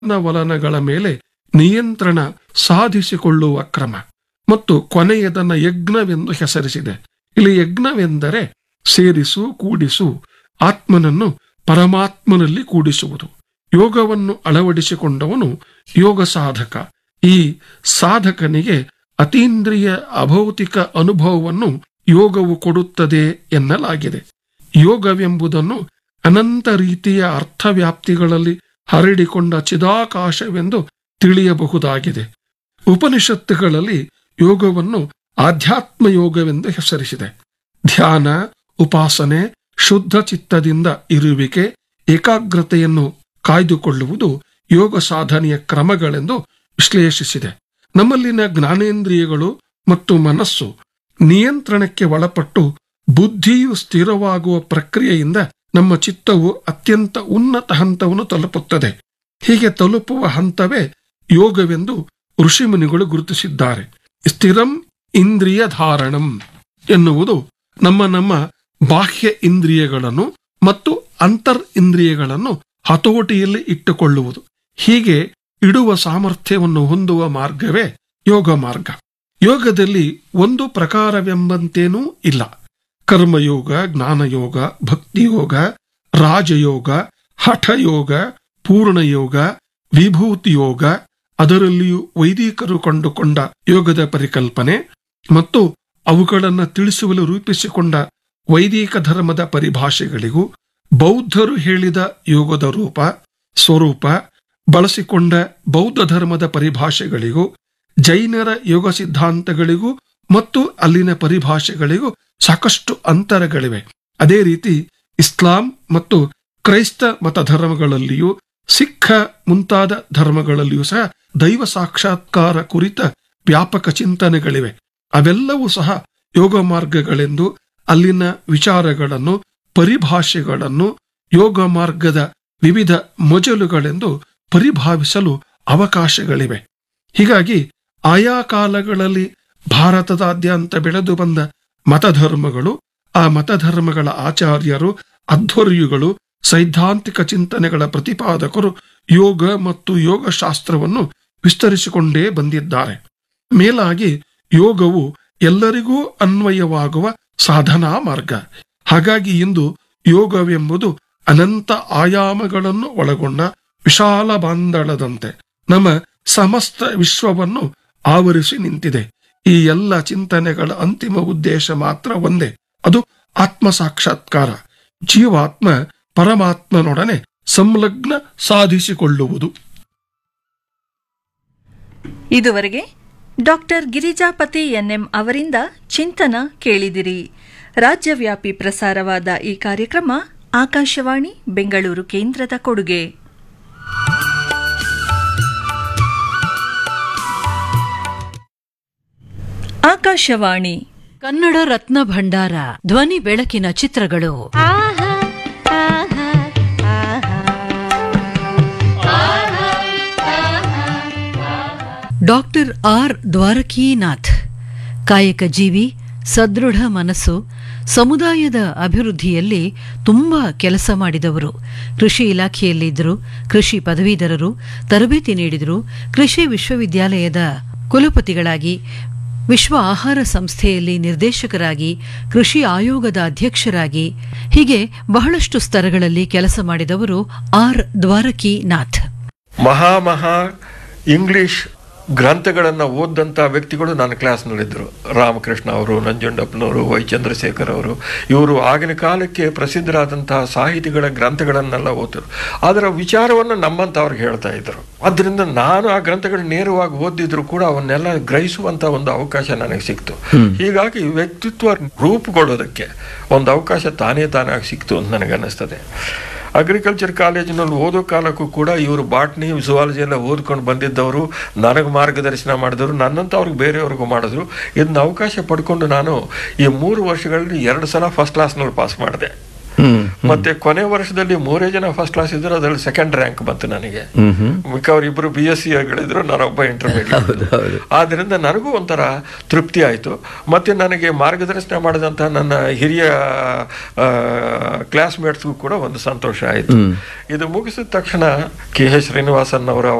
ವಲನಗಳ ಮೇಲೆ ನಿಯಂತ್ರಣ ಸಾಧಿಸಿಕೊಳ್ಳುವ ಕ್ರಮ ಮತ್ತು ಕೊನೆಯದನ್ನ ಯಜ್ಞವೆಂದು ಹೆಸರಿಸಿದೆ ಇಲ್ಲಿ ಯಜ್ಞವೆಂದರೆ ಸೇರಿಸು ಕೂಡಿಸು ಆತ್ಮನನ್ನು ಪರಮಾತ್ಮನಲ್ಲಿ ಕೂಡಿಸುವುದು ಯೋಗವನ್ನು ಅಳವಡಿಸಿಕೊಂಡವನು ಯೋಗ ಸಾಧಕ ಈ ಸಾಧಕನಿಗೆ ಅತೀಂದ್ರಿಯ ಅಭೌತಿಕ ಅನುಭವವನ್ನು ಯೋಗವು ಕೊಡುತ್ತದೆ ಎನ್ನಲಾಗಿದೆ ಯೋಗವೆಂಬುದನ್ನು ಅನಂತ ರೀತಿಯ ಅರ್ಥವ್ಯಾಪ್ತಿಗಳಲ್ಲಿ ಹರಡಿಕೊಂಡ ಚಿದಾಕಾಶವೆಂದು ತಿಳಿಯಬಹುದಾಗಿದೆ ಉಪನಿಷತ್ತುಗಳಲ್ಲಿ ಯೋಗವನ್ನು ಆಧ್ಯಾತ್ಮ ಯೋಗವೆಂದು ಹೆಸರಿಸಿದೆ ಧ್ಯಾನ ಉಪಾಸನೆ ಶುದ್ಧ ಚಿತ್ತದಿಂದ ಇರುವಿಕೆ ಏಕಾಗ್ರತೆಯನ್ನು ಕಾಯ್ದುಕೊಳ್ಳುವುದು ಯೋಗ ಸಾಧನೆಯ ಕ್ರಮಗಳೆಂದು ವಿಶ್ಲೇಷಿಸಿದೆ ನಮ್ಮಲ್ಲಿನ ಜ್ಞಾನೇಂದ್ರಿಯಗಳು ಮತ್ತು ಮನಸ್ಸು ನಿಯಂತ್ರಣಕ್ಕೆ ಒಳಪಟ್ಟು ಬುದ್ಧಿಯು ಸ್ಥಿರವಾಗುವ ಪ್ರಕ್ರಿಯೆಯಿಂದ ನಮ್ಮ ಚಿತ್ತವು ಅತ್ಯಂತ ಉನ್ನತ ಹಂತವನ್ನು ತಲುಪುತ್ತದೆ ಹೀಗೆ ತಲುಪುವ ಹಂತವೇ ಯೋಗವೆಂದು ಋಷಿಮುನಿಗಳು ಗುರುತಿಸಿದ್ದಾರೆ ಸ್ಥಿರಂ ಇಂದ್ರಿಯ ಧಾರಣಂ ಎನ್ನುವುದು ನಮ್ಮ ನಮ್ಮ ಬಾಹ್ಯ ಇಂದ್ರಿಯಗಳನ್ನು ಮತ್ತು ಅಂತರ್ ಇಂದ್ರಿಯಗಳನ್ನು ಹತೋಟಿಯಲ್ಲಿ ಇಟ್ಟುಕೊಳ್ಳುವುದು ಹೀಗೆ ಇಡುವ ಸಾಮರ್ಥ್ಯವನ್ನು ಹೊಂದುವ ಮಾರ್ಗವೇ ಯೋಗ ಮಾರ್ಗ ಯೋಗದಲ್ಲಿ ಒಂದು ಪ್ರಕಾರವೆಂಬಂತೇನೂ ಇಲ್ಲ ಕರ್ಮಯೋಗ ಜ್ಞಾನಯೋಗ ಭಕ್ತಿಯೋಗ ರಾಜಯೋಗ ಹಠಯೋಗ ಪೂರ್ಣಯೋಗ ವಿಭೂತಿ ಯೋಗ ಅದರಲ್ಲಿಯೂ ವೈದಿಕರು ಕಂಡುಕೊಂಡ ಯೋಗದ ಪರಿಕಲ್ಪನೆ ಮತ್ತು ಅವುಗಳನ್ನು ತಿಳಿಸುವಲು ರೂಪಿಸಿಕೊಂಡ ವೈದಿಕ ಧರ್ಮದ ಪರಿಭಾಷೆಗಳಿಗೂ ಬೌದ್ಧರು ಹೇಳಿದ ಯೋಗದ ರೂಪ ಸ್ವರೂಪ ಬಳಸಿಕೊಂಡ ಬೌದ್ಧ ಧರ್ಮದ ಪರಿಭಾಷೆಗಳಿಗೂ ಜೈನರ ಯೋಗ ಸಿದ್ಧಾಂತಗಳಿಗೂ ಮತ್ತು ಅಲ್ಲಿನ ಪರಿಭಾಷೆಗಳಿಗೂ ಸಾಕಷ್ಟು ಅಂತರಗಳಿವೆ ಅದೇ ರೀತಿ ಇಸ್ಲಾಂ ಮತ್ತು ಕ್ರೈಸ್ತ ಮತ ಧರ್ಮಗಳಲ್ಲಿಯೂ ಸಿಖ್ ಮುಂತಾದ ಧರ್ಮಗಳಲ್ಲಿಯೂ ಸಹ ದೈವ ಸಾಕ್ಷಾತ್ಕಾರ ಕುರಿತ ವ್ಯಾಪಕ ಚಿಂತನೆಗಳಿವೆ ಅವೆಲ್ಲವೂ ಸಹ ಯೋಗ ಮಾರ್ಗಗಳೆಂದು ಅಲ್ಲಿನ ವಿಚಾರಗಳನ್ನು ಪರಿಭಾಷೆಗಳನ್ನು ಯೋಗ ಮಾರ್ಗದ ವಿವಿಧ ಮೊಜಲುಗಳೆಂದು ಪರಿಭಾವಿಸಲು ಅವಕಾಶಗಳಿವೆ ಹೀಗಾಗಿ ಆಯಾ ಕಾಲಗಳಲ್ಲಿ ಭಾರತದಾದ್ಯಂತ ಬೆಳೆದು ಬಂದ ಮತಧರ್ಮಗಳು ಆ ಮತಧರ್ಮಗಳ ಆಚಾರ್ಯರು ಅಧ್ವರ್ಯುಗಳು ಸೈದ್ಧಾಂತಿಕ ಚಿಂತನೆಗಳ ಪ್ರತಿಪಾದಕರು ಯೋಗ ಮತ್ತು ಯೋಗಶಾಸ್ತ್ರವನ್ನು ವಿಸ್ತರಿಸಿಕೊಂಡೇ ಬಂದಿದ್ದಾರೆ ಮೇಲಾಗಿ ಯೋಗವು ಎಲ್ಲರಿಗೂ ಅನ್ವಯವಾಗುವ ಸಾಧನಾ ಮಾರ್ಗ ಹಾಗಾಗಿ ಇಂದು ಯೋಗವೆಂಬುದು ಅನಂತ ಆಯಾಮಗಳನ್ನು ಒಳಗೊಂಡ ವಿಶಾಲ ಬಾಂಧಳದಂತೆ ನಮ್ಮ ಸಮಸ್ತ ವಿಶ್ವವನ್ನು ಆವರಿಸಿ ನಿಂತಿದೆ ಈ ಎಲ್ಲ ಚಿಂತನೆಗಳ ಅಂತಿಮ ಉದ್ದೇಶ ಮಾತ್ರ ಒಂದೇ ಅದು ಆತ್ಮ ಸಾಕ್ಷಾತ್ಕಾರ ಜೀವಾತ್ಮ ಪರಮಾತ್ಮನೊಡನೆ ಸಂಲಗ್ನ ಸಾಧಿಸಿಕೊಳ್ಳುವುದು ಇದುವರೆಗೆ ಡಾಕ್ಟರ್ ಗಿರಿಜಾಪತಿ ಎನ್ಎಂ ಅವರಿಂದ ಚಿಂತನ ಕೇಳಿದಿರಿ ರಾಜ್ಯವ್ಯಾಪಿ ಪ್ರಸಾರವಾದ ಈ ಕಾರ್ಯಕ್ರಮ ಆಕಾಶವಾಣಿ ಬೆಂಗಳೂರು ಕೇಂದ್ರದ ಕೊಡುಗೆ ಆಕಾಶವಾಣಿ ಕನ್ನಡ ರತ್ನ ಭಂಡಾರ ಧ್ವನಿ ಬೆಳಕಿನ ಚಿತ್ರಗಳು ಡಾಕ್ಟರ್ ಆರ್ ದ್ವಾರಕೀನಾಥ್ ಕಾಯಕ ಜೀವಿ ಸದೃಢ ಮನಸ್ಸು ಸಮುದಾಯದ ಅಭಿವೃದ್ಧಿಯಲ್ಲಿ ತುಂಬ ಕೆಲಸ ಮಾಡಿದವರು ಕೃಷಿ ಇಲಾಖೆಯಲ್ಲಿದ್ದರು ಕೃಷಿ ಪದವೀಧರರು ತರಬೇತಿ ನೀಡಿದರು ಕೃಷಿ ವಿಶ್ವವಿದ್ಯಾಲಯದ ಕುಲಪತಿಗಳಾಗಿ ವಿಶ್ವ ಆಹಾರ ಸಂಸ್ಥೆಯಲ್ಲಿ ನಿರ್ದೇಶಕರಾಗಿ ಕೃಷಿ ಆಯೋಗದ ಅಧ್ಯಕ್ಷರಾಗಿ ಹೀಗೆ ಬಹಳಷ್ಟು ಸ್ತರಗಳಲ್ಲಿ ಕೆಲಸ ಮಾಡಿದವರು ಆರ್ ದ್ವಾರಕೀನಾಥ್ ಮಹಾ ಮಹಾ ಇಂಗ್ಲಿಷ್ ಗ್ರಂಥಗಳನ್ನು ಓದಂಥ ವ್ಯಕ್ತಿಗಳು ನನ್ನ ಕ್ಲಾಸ್ನಲ್ಲಿದ್ದರು ರಾಮಕೃಷ್ಣ ಅವರು ನಂಜುಂಡಪ್ಪನವರು ವೈ ಚಂದ್ರಶೇಖರ್ ಅವರು ಇವರು ಆಗಿನ ಕಾಲಕ್ಕೆ ಪ್ರಸಿದ್ಧರಾದಂತಹ ಸಾಹಿತಿಗಳ ಗ್ರಂಥಗಳನ್ನೆಲ್ಲ ಓದಿದ್ರು ಅದರ ವಿಚಾರವನ್ನು ನಮ್ಮಂಥವ್ರಿಗೆ ಹೇಳ್ತಾ ಇದ್ದರು ಆದ್ದರಿಂದ ನಾನು ಆ ಗ್ರಂಥಗಳು ನೇರವಾಗಿ ಓದಿದ್ರು ಕೂಡ ಅವನ್ನೆಲ್ಲ ಗ್ರಹಿಸುವಂಥ ಒಂದು ಅವಕಾಶ ನನಗೆ ಸಿಕ್ತು ಹೀಗಾಗಿ ವ್ಯಕ್ತಿತ್ವ ರೂಪುಗೊಳ್ಳೋದಕ್ಕೆ ಒಂದು ಅವಕಾಶ ತಾನೇ ತಾನಾಗಿ ಸಿಕ್ತು ಅಂತ ನನಗನ್ನಿಸ್ತದೆ ಅಗ್ರಿಕಲ್ಚರ್ ಕಾಲೇಜಿನಲ್ಲಿ ಓದೋ ಕಾಲಕ್ಕೂ ಕೂಡ ಇವರು ಬಾಟ್ನಿ ಜುವಾಲಜಿ ಎಲ್ಲ ಓದ್ಕೊಂಡು ಬಂದಿದ್ದವರು ನನಗೆ ಮಾರ್ಗದರ್ಶನ ಮಾಡಿದ್ರು ನನ್ನಂತ ಅವ್ರಿಗೆ ಬೇರೆಯವ್ರಿಗೂ ಮಾಡಿದ್ರು ಇದನ್ನ ಅವಕಾಶ ಪಡ್ಕೊಂಡು ನಾನು ಈ ಮೂರು ವರ್ಷಗಳಲ್ಲಿ ಎರಡು ಸಲ ಫಸ್ಟ್ ಕ್ಲಾಸ್ನಲ್ಲಿ ಪಾಸ್ ಮಾಡಿದೆ ಮತ್ತೆ ಕೊನೆ ವರ್ಷದಲ್ಲಿ ಮೂರೇ ಜನ ಫಸ್ಟ್ ಕ್ಲಾಸ್ ಇದ್ರು ಅದರಲ್ಲಿ ಸೆಕೆಂಡ್ ರ್ಯಾಂಕ್ ಬಂತು ನನಗೆ ಹ್ಮ್ ಹ್ಮ್ ಮಿಕ್ಕವ್ರು ಇಬ್ರು ಬಿ ಎಸ್ ಸಿ ಗಳಿದ್ರು ನಾನೊಬ್ಬ ಇಂಟರ್ಮೀಡಿಯೇಟ್ ಹೌದು. ಆದ್ರಿಂದ ನನಗೂ ಒಂಥರ ತೃಪ್ತಿ ಆಯಿತು ಮತ್ತೆ ನನಗೆ ಮಾರ್ಗದರ್ಶನ ಮಾಡಿದಂಥ ನನ್ನ ಹಿರಿಯ ಕ್ಲಾಸ್ಮೇಟ್ಸ್ಗೂ ಕೂಡ ಒಂದು ಸಂತೋಷ ಆಯಿತು ಇದು ಮುಗಿಸಿದ ತಕ್ಷಣ ಕೆ ಎಸ್ ಶ್ರೀನಿವಾಸನ್ ಅವರ